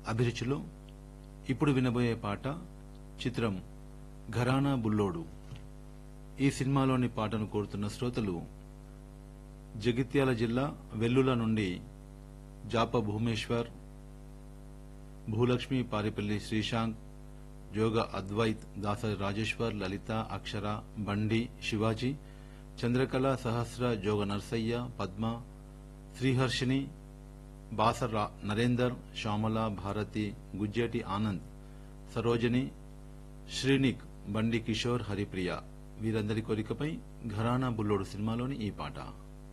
అభిరుచిలో ఇప్పుడు వినబోయే పాట చిత్రం ఘరానా బుల్లోడు ఈ సినిమాలోని పాటను కోరుతున్న శ్రోతలు జగిత్యాల జిల్లా వెల్లుల నుండి జాప భూమేశ్వర్ భూలక్ష్మి పారిపల్లి శ్రీశాంక్ జోగ అద్వైత్ దాసరి రాజేశ్వర్ లలిత అక్షర బండి శివాజీ చంద్రకళ సహస్ర జోగ నర్సయ్య పద్మ శ్రీహర్షిని బాసర్ రా- నరేందర్ శ్యామల భారతి గుజ్జేటి ఆనంద్ సరోజని శ్రీనిక్ బండి కిషోర్ హరిప్రియ వీరందరి కోరికపై ఘరానా బుల్లోడు సినిమాలోని ఈ పాట